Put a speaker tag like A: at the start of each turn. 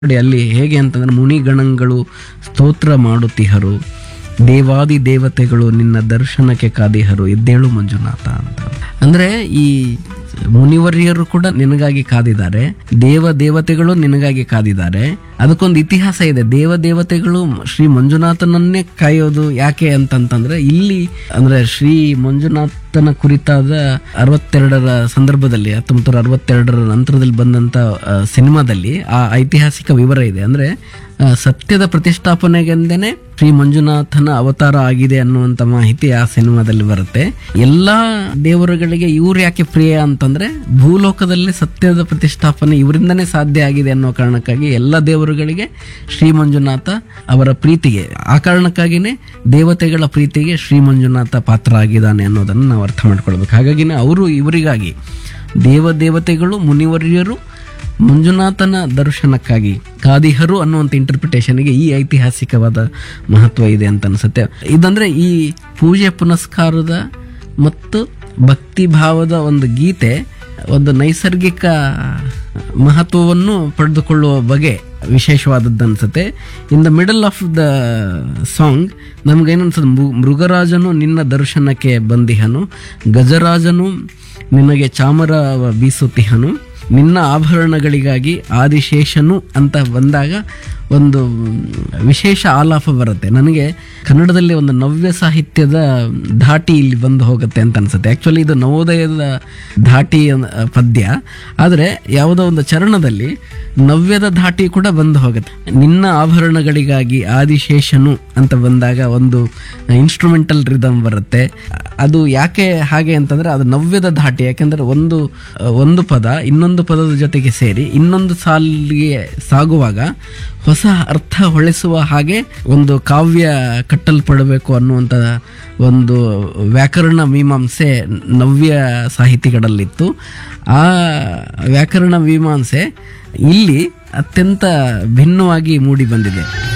A: ನೋಡಿ ಅಲ್ಲಿ ಹೇಗೆ ಅಂತಂದ್ರೆ ಮುನಿಗಣಗಳು ಸ್ತೋತ್ರ ಮಾಡುತ್ತಿಹರು ದೇವಾದಿ ದೇವತೆಗಳು ನಿನ್ನ ದರ್ಶನಕ್ಕೆ ಕಾದಿಹರು ಎದ್ದೇಳು ಮಂಜುನಾಥ ಅಂತ ಅಂದ್ರೆ ಈ ಮುನಿವರ್ಯರು ಕೂಡ ನಿನಗಾಗಿ ಕಾದಿದ್ದಾರೆ ದೇವ ದೇವತೆಗಳು ನಿನಗಾಗಿ ಕಾದಿದ್ದಾರೆ ಅದಕ್ಕೊಂದು ಇತಿಹಾಸ ಇದೆ ದೇವ ದೇವತೆಗಳು ಶ್ರೀ ಮಂಜುನಾಥನನ್ನೇ ಕಾಯೋದು ಯಾಕೆ ಅಂತಂತಂದ್ರೆ ಇಲ್ಲಿ ಅಂದ್ರೆ ಶ್ರೀ ಮಂಜುನಾಥನ ಕುರಿತಾದ ಅರವತ್ತೆರಡರ ಸಂದರ್ಭದಲ್ಲಿ ಹತ್ತೊಂಬತ್ತು ಅರವತ್ತೆರಡರ ನಂತರದಲ್ಲಿ ಬಂದಂತ ಆ, ಸಿನಿಮಾದಲ್ಲಿ ಆ ಐತಿಹಾಸಿಕ ವಿವರ ಇದೆ ಅಂದ್ರೆ ಆ, ಸತ್ಯದ ಪ್ರತಿಷ್ಠಾಪನೆಗೆಂದೇನೆ ಶ್ರೀ ಮಂಜುನಾಥನ ಅವತಾರ ಆಗಿದೆ ಅನ್ನುವಂತ ಮಾಹಿತಿ ಆ ಸಿನಿಮಾದಲ್ಲಿ ಬರುತ್ತೆ ಎಲ್ಲಾ ದೇವರುಗಳಿಗೆ ಇವ್ರು ಯಾಕೆ ಪ್ರಿಯ ಅಂತಂದ್ರೆ ಭೂಲೋಕದಲ್ಲಿ ಸತ್ಯದ ಪ್ರತಿಷ್ಠಾಪನೆ ಇವರಿಂದನೇ ಸಾಧ್ಯ ಆಗಿದೆ ಅನ್ನೋ ಕಾರಣಕ್ಕಾಗಿ ಎಲ್ಲ ದೇವರುಗಳಿಗೆ ಶ್ರೀ ಮಂಜುನಾಥ ಅವರ ಪ್ರೀತಿಗೆ ಆ ಕಾರಣಕ್ಕಾಗಿನೇ ದೇವತೆಗಳ ಪ್ರೀತಿಗೆ ಶ್ರೀ ಮಂಜುನಾಥ ಪಾತ್ರ ಆಗಿದ್ದಾನೆ ಅನ್ನೋದನ್ನು ನಾವು ಅರ್ಥ ಮಾಡ್ಕೊಳ್ಬೇಕು ಹಾಗಾಗಿನೇ ಅವರು ಇವರಿಗಾಗಿ ದೇವ ದೇವತೆಗಳು ಮುನಿವರ್ಯರು ಮಂಜುನಾಥನ ದರ್ಶನಕ್ಕಾಗಿ ಕಾದಿಹರು ಅನ್ನುವಂಥ ಇಂಟರ್ಪ್ರಿಟೇಷನ್ಗೆ ಈ ಐತಿಹಾಸಿಕವಾದ ಮಹತ್ವ ಇದೆ ಅಂತ ಅನ್ಸುತ್ತೆ ಇದಂದ್ರೆ ಈ ಪೂಜೆ ಪುನಸ್ಕಾರದ ಮತ್ತು ಭಕ್ತಿ ಭಾವದ ಒಂದು ಗೀತೆ ಒಂದು ನೈಸರ್ಗಿಕ ಮಹತ್ವವನ್ನು ಪಡೆದುಕೊಳ್ಳುವ ಬಗೆ ವಿಶೇಷವಾದದ್ದು ಅನ್ಸುತ್ತೆ in the middle of the song ನಮ್ಗೇನನ್ಸುತ್ತೆ ಮೃ- ಮೃಗರಾಜನು ನಿನ್ನ ದರ್ಶನಕ್ಕೆ ಬಂದಿಹನು ಗಜರಾಜನು ನಿನಗೆ ಚಾಮರ ಬೀಸುತ್ತಿಹನು ನಿನ್ನ ಆಭರಣಗಳಿಗಾಗಿ ಆದಿಶೇಷನು ಅಂತ ಬಂದಾಗ ಒಂದು ವಿಶೇಷ ಆಲಾಪ ಬರುತ್ತೆ ನನಗೆ ಕನ್ನಡದಲ್ಲಿ ಒಂದು ನವ್ಯ ಸಾಹಿತ್ಯದ ಧಾಟಿ ಇಲ್ಲಿ ಬಂದು ಹೋಗುತ್ತೆ ಅಂತ ಅನ್ಸುತ್ತೆ ಆ್ಯಕ್ಚುಲಿ ಇದು ನವೋದಯದ ಧಾಟಿ ಅನ್- ಪದ್ಯ ಆದರೆ ಯಾವುದೋ ಒಂದು ಚರಣದಲ್ಲಿ ನವ್ಯದ ಧಾಟಿ ಕೂಡ ಬಂದು ಹೋಗುತ್ತೆ ನಿನ್ನ ಆಭರಣಗಳಿಗಾಗಿ ಆದಿಶೇಷನು ಅಂತ ಬಂದಾಗ ಒಂದು ಇನ್ಸ್ಟ್ರೂಮೆಂಟಲ್ ರಿದಮ್ ಬರುತ್ತೆ ಅದು ಯಾಕೆ ಹಾಗೆ ಅಂತಂದ್ರೆ ಅದು ನವ್ಯದ ಧಾಟಿ ಯಾಕೆಂದ್ರೆ ಒಂದು ಒಂದು ಪದ ಇನ್ನೊಂದು ಪದದ ಜೊತೆಗೆ ಸೇರಿ ಇನ್ನೊಂದು ಸಾಲಿಗೆ ಸಾಗುವಾಗ ಹೊಸ ಅರ್ಥ ಹೊಳೆಸುವ ಹಾಗೆ ಒಂದು ಕಾವ್ಯ ಕಟ್ಟಲ್ಪಡಬೇಕು ಅನ್ನುವಂಥ ಒಂದು ವ್ಯಾಕರಣ ಮೀಮಾಂಸೆ ನವ್ಯ ಸಾಹಿತಿಗಳಲ್ಲಿತ್ತು ಆ ವ್ಯಾಕರಣ ಮೀಮಾಂಸೆ ಇಲ್ಲಿ ಅತ್ಯಂತ ಭಿನ್ನವಾಗಿ ಮೂಡಿ ಬಂದಿದೆ